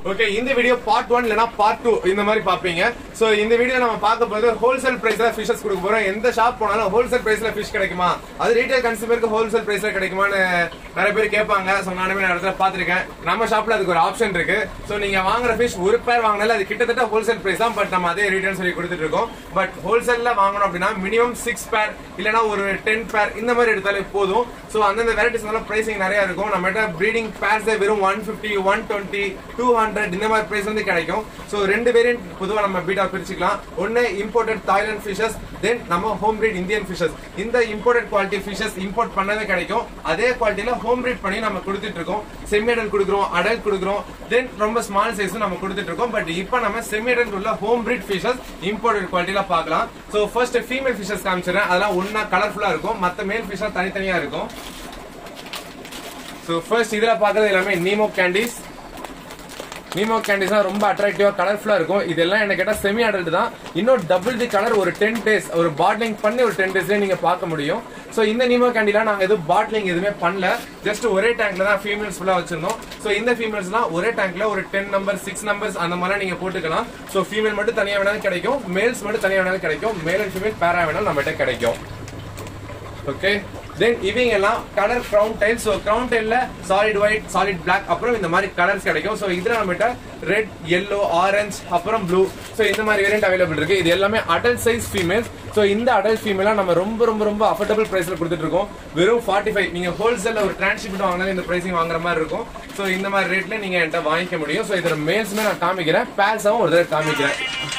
Okay இந்த video part one இல்லனா part two இந்த மாதிரி பாப்பீங்க சோ இந்த வீடியோ நம்ம பார்க்க போறது ஹோல்சேல் பிரைஸ்ல ஃபிஷஸ் கொடுக்க போறோம் எந்த ஷாப் போனாலும் ஹோல்சேல் பிரைஸ்ல ஃபிஷ் கிடைக்குமா அது ரீட்டைல் கன்சூமருக்கு ஹோல்சேல் பிரைஸ்ல கிடைக்குமான்னு நிறைய பேர் கேட்பாங்க சோ நானுமே நிறைய இடத்துல பாத்திருக்கேன் நம்ம ஷாப்ல அதுக்கு ஒரு ஆப்ஷன் இருக்கு சோ நீங்க வாங்குற ஃபிஷ் ஒரு பேர் வாங்கினால அது கிட்டத்தட்ட ஹோல்சேல் பிரைஸ் தான் பட் நம்ம அதே ரீட்டைல் சொல்லி கொடுத்துட்டு இருக்கோம் பட் ஹோல்சேல்ல வாங்கணும் அப்படின்னா மினிமம் சிக்ஸ் பேர் இல்லனா ஒரு டென் பேர் இந்த மாதிரி எடுத்தாலே போதும் சோ அந்தந்த வெரைட்டிஸ் பிரைசிங் நிறைய இருக்கும் நம்ம ப்ரீடிங் பேர்ஸ் வெறும் one fifty one twenty two hundred இந்த மாதிரி பிரைஸ் வந்து கிடைக்கும் சோ ரெண்டு வேரியன்ட் பொதுவா நம்ம பீட்டா பிரிச்சுக்கலாம் ஒன்னு இம்போர்ட்டட் தாய்லாந்து ஃபிஷஸ் தென் நம்ம ஹோம் breed இந்தியன் ஃபிஷஸ் இந்த இம்போர்ட்டட் குவாலிட்டி ஃபிஷஸ் இம்போர்ட் பண்ணவே கிடைக்கும் அதே குவாலிட்டியில ஹோம் breed பண்ணி நம்ம கொடுத்துட்டு இருக்கோம் செமி அடல் கொடுக்குறோம் அடல் கொடுக்குறோம் தென் ரொம்ப ஸ்மால் சைஸ் நம்ம கொடுத்துட்டு இருக்கோம் பட் இப்போ நம்ம செமி அடல் உள்ள ஹோம் breed ஃபிஷஸ் இம்போர்ட்டட் குவாலிட்டியில பார்க்கலாம் சோ ஃபர்ஸ்ட் ஃபீமேல் ஃபிஷஸ் காமிச்சிடுறேன் அதெல்லாம் ஒன்னா கலர்ஃபுல்லா இருக்கும் மத்த மேல் ஃபிஷஸ் தனித்தனியா இருக்கும் சோ ஃபர்ஸ்ட் இதுல பாக்குறது எல்லாமே நீமோ கேண்டிஸ் நீமோ கேண்டிஸ் ரொம்ப அட்ராக்டிவா கலர்ஃபுல்லா இருக்கும் இதெல்லாம் என்ன கேட்டா செமி அடல்ட் தான் இன்னும் டபுள் தி கலர் ஒரு டென் டேஸ் ஒரு பாட்லிங் பண்ணி ஒரு டென் டேஸ்ல நீங்க பார்க்க முடியும் சோ இந்த நீமோ கேண்டிலாம் நாங்க எதுவும் பாட்லிங் எதுவுமே பண்ணல ஜஸ்ட் ஒரே டேங்க்ல தான் ஃபீமேல்ஸ் ஃபுல்லா வச்சிருந்தோம் சோ இந்த ஃபீமேல்ஸ்லாம் ஒரே டேங்க்ல ஒரு டென் நம்பர் சிக்ஸ் நம்பர்ஸ் அந்த மாதிரி நீங்க போட்டுக்கலாம் சோ ஃபீமேல் மட்டும் தனியா வேணாலும் கிடைக்கும் மேல்ஸ் மட்டும் தனியா வேணாலும் கிடைக்கும் மேல் அண்ட் ஃபீமேல் பேரா வேணாலும் நம்மகிட்ட கிடைக்கும் ஓகே தென் இவங்க எல்லாம் colour crown tail so crown டைல்ல சாலிட் ஒயிட் சாலிட் பிளாக் அப்புறம் இந்த மாதிரி கலர்ஸ் கிடைக்கும் ஸோ இதுல நம்மகிட்ட ரெட் yellow ஆரஞ்சு அப்புறம் ப்ளூ ஸோ இந்த மாதிரி வேரியன்ட் அவைலபிள் இருக்கு இது எல்லாமே அடல்ட் சைஸ் ஃபீமேல்ஸ் ஸோ இந்த அடல்ட் ஃபீமேலா நம்ம ரொம்ப ரொம்ப ரொம்ப அஃபோர்டபுள் பிரைஸ்ல கொடுத்துட்டு இருக்கோம் வெறும் ஃபார்ட்டி ஃபைவ் நீங்க ஹோல்சேல்ல ஒரு டிரான்ஸ்ஷிப்ட் வாங்கினா இந்த பிரைசிங் வாங்குற மாதிரி இருக்கும் ஸோ இந்த மாதிரி ரேட்ல நீங்க என்கிட்ட வாங்கிக்க முடியும் ஸோ இதுல மேல்ஸ்மே நான் காமிக்கிறேன் பேர்ஸாவும் ஒரு தடவை காமிக்கிறேன்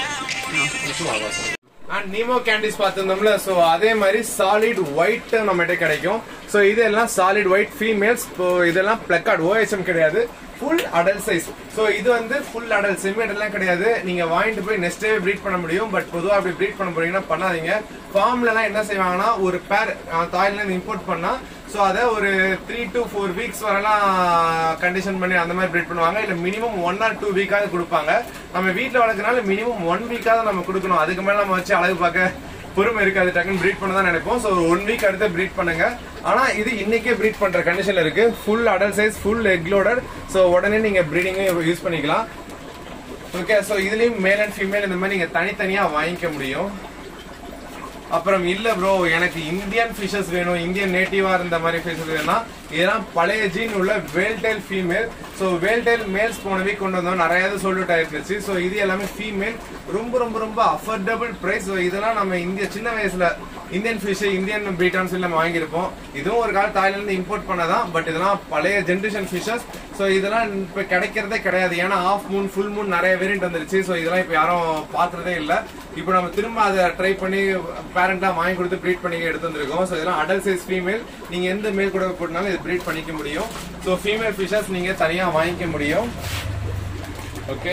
அண்ட் நீமோ கேண்டிஸ் பார்த்திருந்தோம்ல சோ அதே மாதிரி சாலிட் ஒயிட் நம்மகிட்ட கிடைக்கும் சோ இதெல்லாம் சாலிட் ஒயிட் ஃபீமேல்ஸ் இப்போ இதெல்லாம் பிளக்கார்ட் ஓஎச்எம் கிடையாது ஃபுல் அடல் சைஸ் சோ இது வந்து ஃபுல் அடல் செமி அடல்லாம் கிடையாது நீங்க வாங்கிட்டு போய் நெக்ஸ்ட் டே ப்ரீட் பண்ண முடியும் பட் பொதுவா அப்படி ப்ரீட் பண்ண போறீங்கன்னா பண்ணாதீங்க ஃபார்ம்ல எல்லாம் என்ன செய்வாங்கன்னா ஒரு பேர் தாய்ல இருந்து இம்போர்ட் பண்ணா சோ அதை ஒரு த்ரீ டு ஃபோர் வீக்ஸ் வரலாம் கண்டிஷன் பண்ணி அந்த மாதிரி ப்ரீட் பண்ணுவாங்க இல்ல மினிமம் ஒன் ஆர் டூ வீக்காவது கொடுப்பாங்க நம்ம வீட்ல வளர்க்கறனால மினிமம் ஒன் வீக்காவது நம்ம கொடுக்கணும் அதுக்கு மேல நம்ம வச்சு அழகு பார்க்க பொறுமை இருக்காது டக்குன்னு ப்ரீட் பண்ண தான் நினைப்போம் ஸோ ஒன் வீக் அடுத்து ப்ரீட் பண்ணுங்க ஆனா இது இன்னைக்கே ப்ரீட் பண்ற கண்டிஷன்ல இருக்கு full adult size full egg loader so உடனே நீங்க ப்ரீடிங் யூஸ் பண்ணிக்கலாம் ஓகே ஸோ இதுலயும் மேல் அண்ட் ஃபீமேல் இந்த மாதிரி நீங்க தனித்தனியா வாங்கிக்க முடியும் அப்புறம் இல்ல ப்ரோ எனக்கு இந்தியன் ஃபிஷஸ் வேணும் இந்தியன் நேட்டிவா இருந்த மாதிரி ஃபிஷஸ் வேணும்னா இதெல்லாம் பழைய ஜீன் உள்ள veiltail female so veiltail males போன வீக் கொண்டு வந்தோம் நிறைய இது சொல்லிட்டு ஆயிருந்துச்சு ஸோ இது எல்லாமே ஃபீமேல் ரொம்ப ரொம்ப ரொம்ப அஃபோர்டபுள் பிரைஸ் ஸோ இதெல்லாம் நம்ம இந்திய சின்ன வயசுல இந்தியன் ஃபிஷ் இந்தியன் பீட்டான்னு சொல்லி நம்ம வாங்கியிருப்போம் இதுவும் ஒரு காலம் தாய்லாந்து இம்போர்ட் பண்ணதான் பட் இதெல்லாம் பழைய ஜென்ரேஷன் ஃபிஷஸ் ஸோ இதெல்லாம் இப்ப கிடைக்கிறதே கிடையாது ஏன்னா ஆஃப் மூன் ஃபுல் மூன் நிறைய வேரியன்ட் வந்துருச்சு ஸோ இதெல்லாம் இப்ப யாரும் பாக்குறதே இல்ல இப்போ நம்ம திரும்ப அதை ட்ரை பண்ணி பேரண்டா வாங்கி கொடுத்து ப்ரீட் பண்ணி எடுத்து வந்திருக்கோம் ஸோ இதெல்லாம் அடல் சைஸ் ஃபீமேல் நீங்க எந்த மேல் கூட போட்டனாலும் இது ப்ரீட் பண்ணிக்க முடியும் ஸோ ஃபீமேல் ஃபிஷஸ் நீங்க தனியா வாங்கிக்க முடியும் ஓகே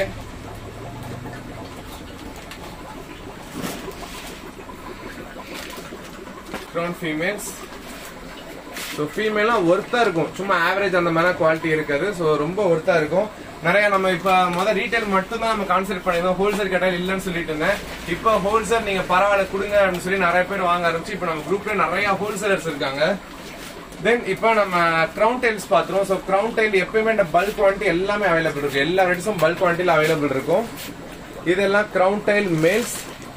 க்ரௌன் ஃபீமேல்ஸ் ஸோ ஃபீமேலாம் ஒர்த்தா இருக்கும் சும்மா ஆவரேஜ் அந்த மாதிரி குவாலிட்டி இருக்காது ஸோ ரொம்ப ஒர்த்தா இருக்கும் நிறைய நம்ம இப்ப முதல் ரீட்டைல் மட்டும் தான் நம்ம கான்சென்ட் பண்ணிருந்தோம் ஹோல்சேல் கேட்டால் இல்லைன்னு சொல்லிட்டு இருந்தேன் இப்போ ஹோல்சேல் நீங்க பரவாயில்ல கொடுங்க அப்படின்னு சொல்லி நிறைய பேர் வாங்க ஆரம்பிச்சு இப்போ நம்ம குரூப்ல நிறைய ஹோல்சேலர்ஸ் இருக்காங்க தென் இப்போ நம்ம கிரவுன் டைல்ஸ் பாத்துருவோம் ஸோ கிரவுன் டைல் எப்பயுமே இந்த பல்க் குவான்டிட்டி எல்லாமே அவைலபிள் இருக்கு எல்லா வெரைட்டிஸும் பல்க் குவான்டிட்டியில் அவைலபிள் இருக்கும் இதெல்லாம் கிரவுன் டைல் மேல்ஸ்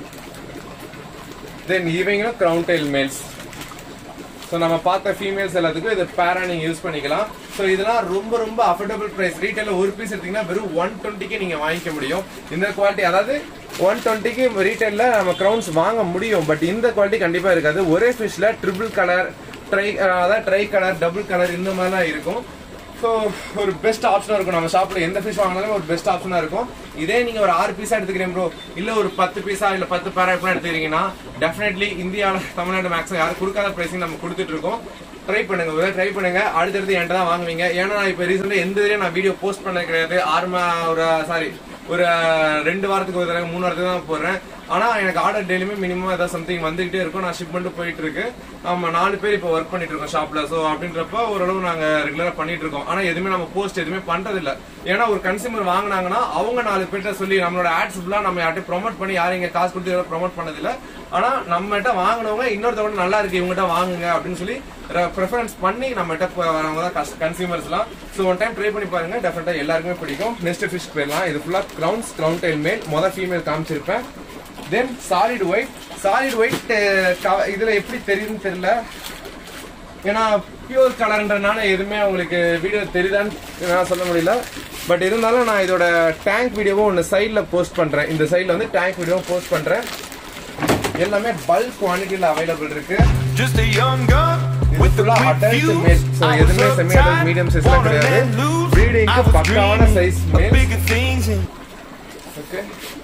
தென் இவங்களும் கிரவுன் டைல் மேல்ஸ் ஸோ நம்ம பார்த்த ஃபீமேல்ஸ் எல்லாத்துக்கும் இது பேரா நீங்க யூஸ் பண்ணிக்கலாம் ஸோ இதெல்லாம் ரொம்ப ரொம்ப அஃபோர்டபுள் பிரைஸ் ரீட்டைல ஒரு பீஸ் எடுத்தீங்கன்னா வெறும் ஒன் டுவெண்ட்டிக்கு நீங்க வாங்கிக்க முடியும் இந்த குவாலிட்டி அதாவது ஒன் டுவெண்ட்டிக்கு ரீட்டைல நம்ம க்ரௌன்ஸ் வாங்க முடியும் பட் இந்த குவாலிட்டி கண்டிப்பா இருக்காது ஒரே ஃபிஷ்ல ட்ரிபிள் கலர் ட்ரை அதாவது ட்ரை கலர் டபுள் கலர் இந்த மாதிரிலாம் இருக்கும் ஸோ ஒரு பெஸ்ட் ஆப்ஷனா இருக்கும் நம்ம ஷாப்ல எந்த ஃபிஷ் வாங்கினாலும் ஒரு பெஸ்ட் ஆப்ஷனா இருக்கும் இதே நீங்க ஒரு ஆறு பீஸா எடுத்துக்கிறேன் ப்ரோ இல்ல ஒரு பத்து பீஸா இல்ல பத்து பேரா எப்படி எடுத்துக்கிறீங்கன்னா டெஃபினெட்லி இந்தியாவில் தமிழ்நாடு மேக்ஸிமம் யாரும் கொடுக்காத பிரைசிங் நம்ம கொடுத்துட்டு இருக்கோம் ட்ரை பண்ணுங்க ஒரு ட்ரை பண்ணுங்க அடுத்தடுத்து என்கிட்ட தான் வாங்குவீங்க ஏன்னா நான் இப்போ ரீசெண்டாக எந்த இதுலயும் நான் வீடியோ போஸ்ட் பண்ண கிடையாது ஆறு மா ஒரு சாரி ஒரு ரெண்டு வாரத்துக்கு ஒரு தடவை மூணு வாரத்துக்கு தான் போடுறேன் ஆனா எனக்கு ஆர்டர் டெய்லியுமே மினிமம் ஏதாவது சம்திங் வந்துகிட்டே இருக்கும் நான் ஷிப்மெண்ட் போயிட்டு இருக்கு நம்ம நாலு பேர் இப்போ ஒர்க் பண்ணிட்டு இருக்கோம் ஷாப்ல ஸோ அப்படின்றப்ப ஓரளவு நாங்க ரெகுலரா பண்ணிட்டு இருக்கோம் ஆனா எதுவுமே நம்ம போஸ்ட் எதுவுமே பண்றது இல்ல ஏன்னா ஒரு கன்சியூமர் வாங்குனாங்கன்னா அவங்க நாலு பேர்ட்ட சொல்லி நம்மளோட ஆட்ஸ் ஃபுல்லா நம்ம யார்ட்டையும் ப்ரொமோட் பண்ணி யாரும் இங்க காசு கொடுத்து ப்ரொமோட் பண்ணதில்ல ஆனா நம்மகிட்ட வாங்கினவங்க இன்னொருத்தவங்க நல்லா இருக்கு இவங்ககிட்ட வாங்குங்க அப்படின்னு சொல்லி ப்ரிஃபரன்ஸ் பண்ணி நம்மகிட்ட வரவங்க தான் கன்சியூமர்ஸ்லாம் ஸோ ஒன் டைம் ட்ரை பண்ணி பாருங்க டெஃபினட்டா எல்லாருக்குமே பிடிக்கும் நெக்ஸ்ட் ஃபிஷ் போயிடலாம் இது ஃபுல்லா கிரவுன்ஸ் கிரவுன் டைல் மேல் மொதல் ஃபீமேல் காமிச்சிருப்பேன் then solid white solid white இதுல எப்படி தெரியுதுன்னு தெரியல ஏன்னா பியூர் கலர்ன்றனால எதுவுமே உங்களுக்கு வீடியோ தெரியுதான்னு நான் சொல்ல முடியல பட் இருந்தாலும் நான் இதோட டேங்க் வீடியோவும் ஒன்று சைடில் போஸ்ட் பண்ணுறேன் இந்த சைடில் வந்து டேங்க் வீடியோவும் போஸ்ட் பண்ணுறேன் எல்லாமே பல்க் குவான்டிட்டியில் அவைலபிள் இருக்கு Just a young gun இது with the ஃபுல்லா quick adult fuse. Male so I was எதுவுமே செமி அடல்ட் மீடியம் uptight, சைஸ்லாம் wanna கிடையாது let loose. ப்ரீடிங்க்கு I was பக்காவான dreaming size of male bigger things and okay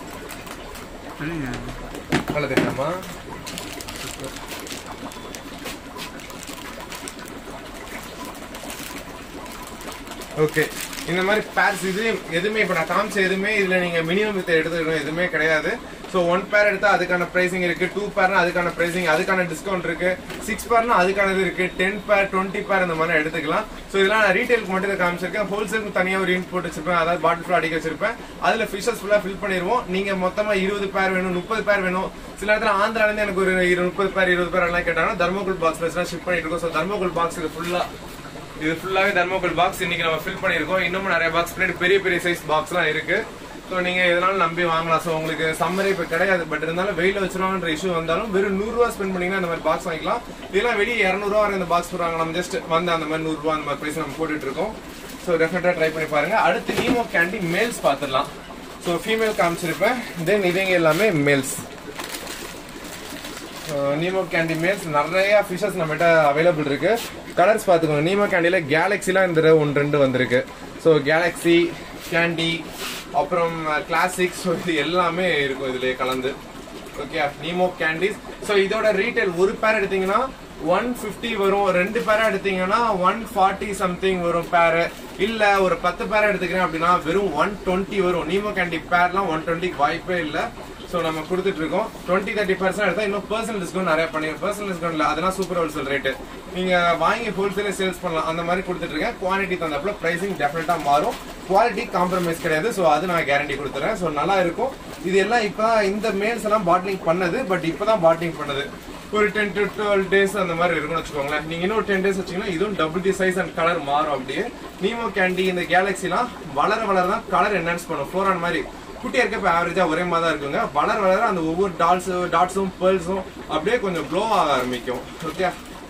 நல்லா தெரியுமா ஓகே இந்த மாதிரி பேர்ஸ் இது எதுவுமே இப்போ நான் காமிச்ச எதுவுமே இதுல நீங்க மினிமம் வித் எடுத்துக்கணும் எதுவுமே கிடையாது ஸோ ஒன் பேர் எடுத்தா அதுக்கான பிரைசிங் இருக்கு டூ பேர்னா அதுக்கான பிரைசிங் அதுக்கான டிஸ்கவுண்ட் இருக்கு சிக்ஸ் பேர்னா அதுக்கானது இருக்கு டென் பேர் டுவெண்ட்டி பேர் இந்த மாதிரி எடுத்துக்கலாம் ஸோ இதெல்லாம் நான் ரீட்டைலுக்கு மட்டும் தான் காமிச்சிருக்கேன் ஹோல்சேலுக்கு தனியாக ஒரு இன்ட் போட்டு வச்சிருப்பேன் அதாவது பாட்டில் ஃபுல்லாக அடிக்க வச்சிருப்பேன் அதுல ஃபிஷஸ் ஃபுல்லாக ஃபில் பண்ணிடுவோம் நீங்க மொத்தமா இருபது பேர் வேணும் முப்பது பேர் வேணும் சில இடத்துல ஆந்திரால இருந்து எனக்கு ஒரு இரு- முப்பது பேர் இருபது பேர் எல்லாம் கேட்டாங்கன்னா தர்மோகுல் பாக்ஸ் வச்சு ஷிப் பண்ணிட்டு இருக்கோம் ஸோ தர்மோகுல் பாக்ஸ் இது ஃபுல்லா இது ஃபுல்லாவே தர்மோகுல் பாக்ஸ் இன்னைக்கு நம்ம ஃபில் பண்ணிருக்கோம் இன்னமும் நிறைய பாக்ஸ் பின்னாடி பெரிய பெரிய சைஸ் பாக்ஸ்லாம் இருக்கு ஸோ நீங்க எதனாலும் நம்பி வாங்கலாம் ஸோ உங்களுக்கு சம்மரே இப்போ கிடையாது பட் இருந்தாலும் வெயில வச்சிருவாங்கன்ற இஷ்யூ வந்தாலும் வெறும் நூறுரூவா ஸ்பெண்ட் பண்ணீங்கன்னா இந்த மாதிரி பாக்ஸ் வாங்கிக்கலாம் இதெல்லாம் வெளியே இரநூறுவா வரை இந்த பாக்ஸ் போடுறாங்க நம்ம ஜஸ்ட் வந்து அந்த மாதிரி நூறுரூவா அந்த மாதிரி பிரைஸ் நம்ம போட்டுட்டு இருக்கோம் ஸோ டெஃபினட்டா ட்ரை பண்ணி பாருங்க அடுத்து நீமோ கேண்டி மேல்ஸ் பார்த்துடலாம் ஸோ ஃபீமேல் காமிச்சிருப்பேன் தென் இதுங்க எல்லாமே மேல்ஸ் நீமோ கேண்டி மேல்ஸ் நிறைய ஃபிஷஸ் நம்மகிட்ட அவைலபிள் இருக்கு கலர்ஸ் பார்த்துக்கோங்க நீமோ கேண்டில கேலக்ஸிலாம் இந்த தடவை ஒன்று ரெண்டு வந்திருக்கு ஸோ கேலக்ஸி கேண்டி அப்புறம் கிளாசிக் ஸோ இது எல்லாமே இருக்கும் இதுலயே கலந்து ஓகே நீமோ கேண்டிஸ் ஸோ இதோட ரீட்டைல் ஒரு பேர் எடுத்தீங்கன்னா ஒன் ஃபிஃப்டி வரும் ரெண்டு பேரா எடுத்தீங்கன்னா ஒன் ஃபார்ட்டி சம்திங் வரும் பேரு இல்ல ஒரு பத்து பேரா எடுத்துக்கிறேன் அப்படின்னா வெறும் ஒன் டுவெண்ட்டி வரும் நீமோ கேண்டி பேர்லாம் ஒன் டுவெண்ட்டிக்கு வாய்ப்பே இல்லை ஸோ நம்ம கொடுத்துட்டு இருக்கோம் டுவெண்ட்டி தேர்ட்டி பர்சன்ட் எடுத்தா இன்னும் பர்சனல் டிஸ்கவுண்ட் நிறைய பண்ணி பர்சனல் டிஸ்கவுண்ட் இல்லை அதெல்லாம் சூப்பர் ஹோல்சேல் ரேட்டு நீங்க வாங்கி ஹோல்சேலே சேல்ஸ் பண்ணலாம் அந்த மாதிரி கொடுத்துட்டு இருக்கேன் குவாலிட்டி தந்தப்பல பிரைசிங் டெஃபினட்டா மாறும் குவாலிட்டி காம்ப்ரமைஸ் கிடையாது ஸோ அது நான் கேரண்டி கொடுத்துறேன் ஸோ நல்லா இருக்கும் இது எல்லாம் இப்போ இந்த மேல்ஸ் எல்லாம் பாட்லிங் பண்ணது பட் இப்போதான் பாட்லிங் பண்ணது ஒரு டென் டு டுவெல் டேஸ் அந்த மாதிரி இருக்கும்னு வச்சுக்கோங்களேன் நீங்க இன்னும் டென் டேஸ் வச்சீங்கன்னா இதுவும் double the size and colour மாறும் அப்படியே நீமோ கேண்டி இந்த கேலக்ஸிலாம் வளர வளர தான் கலர் என்ஹான்ஸ் பண்ணும் ஃபோர் ஆன் மாதிரி குட்டியா இருக்க இப்போ ஆவரேஜா ஒரே மாதிரி தான் இருக்குங்க வளர வளர அந்த ஒவ்வொரு டாட்ஸ் டாட்ஸும் பேர்ல்ஸும் அப்படியே கொஞ்சம் க்ளோ ஆக ஆரம்பிக்கும் ஓகே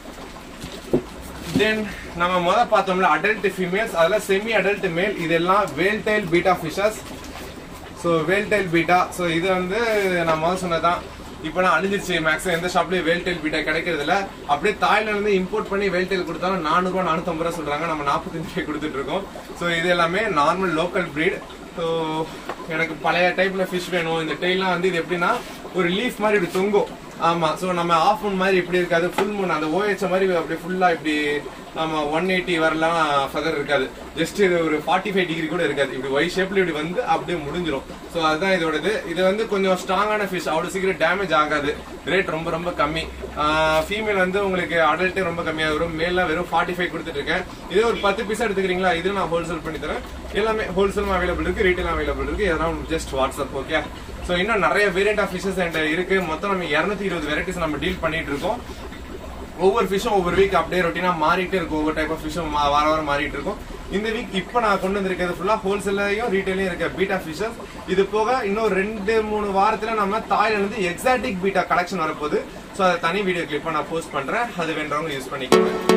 தென் நம்ம முத பார்த்தோம்ல அடல்ட் ஃபீமேல்ஸ் அதில் செமி அடல்ட் மேல் இதெல்லாம் veil tail betta fishes so veil tail betta so இது வந்து நான் முதல் சொன்னதான் இப்போ நான் அழிஞ்சிருச்சு மேக்ஸிமம் எந்த ஷாப்லயும் வேல் டைல் பீட்டா கிடைக்கிறது இல்ல அப்படியே தாய்லாந்து இருந்து இம்போர்ட் பண்ணி வேல் டைல் கொடுத்தாலும் நானூறுபா நானூத்தம்பது ரூபா சொல்றாங்க நம்ம நாற்பத்தஞ்சு ரூபாய் கொடுத்துட்டு இருக்கோம் ஸோ இது எல்லாமே நார்மல் லோக்கல் breed ஸோ எனக்கு பழைய டைப்ல ஃபிஷ் வேணும் இந்த டெய்லாம் வந்து இது எப்படின்னா ஒரு லீஃப் மாதிரி இப்படி தொங்கும் ஆமா ஸோ நம்ம ஆஃப் மூன் மாதிரி இப்படி இருக்காது ஃபுல் மூன் அந்த ஓஹெச் மாதிரி அப்படி ஃபுல்லா இப்படி நம்ம ஒன் எயிட்டி வரலாம் ஃபெதர் இருக்காது ஜஸ்ட் இது ஒரு ஃபார்ட்டி ஃபைவ் டிகிரி கூட இருக்காது இப்படி ஒய் ஷேப்ல இப்படி வந்து அப்படியே முடிஞ்சிரும் ஸோ அதுதான் இதோடது இது வந்து கொஞ்சம் ஸ்ட்ராங்கான ஃபிஷ் அவ்வளோ சீக்கிரம் டேமேஜ் ஆகாது ரேட் ரொம்ப ரொம்ப கம்மி ஃபீமேல் வந்து உங்களுக்கு அடல்ட்டே ரொம்ப கம்மியாக வரும் மேலாம் வெறும் ஃபார்ட்டி ஃபைவ் கொடுத்துட்டு இருக்கேன் இதே ஒரு பத்து பீஸ் எடுத்துக்கிறீங்களா இது நான் ஹோல்சேல் பண்ணி தரேன் எல்லாமே ஹோல்சேலும் அவைலபிள் இருக்கு ரீட்டைல் அவைலபிள் இருக்கு இதெல்லாம் ஜஸ்ட் வாட்ஸ்அப் ஓகே ஸோ இன்னும் நிறைய வேரியண்ட் ஆஃப் ஃபிஷஸ் என்கிட்ட இருக்கு மொத்தம் நம்ம இரநூத்தி இருபது வெரைட்டிஸ் நம்ம டீல் பண்ணிட்டு இருக்கோம் ஒவ்வொரு ஃபிஷ்ஷும் ஒவ்வொரு வீக் அப்படியே ரொட்டீனா மாறிட்டே இருக்கும் ஒவ்வொரு டைப் ஆஃப் ஃபிஷ்ஷும் வார வாரம் மாறிட்டு இருக்கும் இந்த வீக் இப்போ நான் கொண்டு வந்திருக்கிறது ஃபுல்லா ஹோல்சேலையும் ரீட்டைலையும் இருக்க பீட்டா ஃபிஷஸ் இது போக இன்னும் ரெண்டு மூணு வாரத்துல நம்ம தாயில இருந்து எக்ஸாட்டிக் பீட்டா கலெக்ஷன் வரப்போகுது ஸோ அதை தனி வீடியோ கிளிப்பா நான் போஸ்ட் பண்றேன் அது வேண்டவங்க யூஸ் பண்ணிக்கோங்க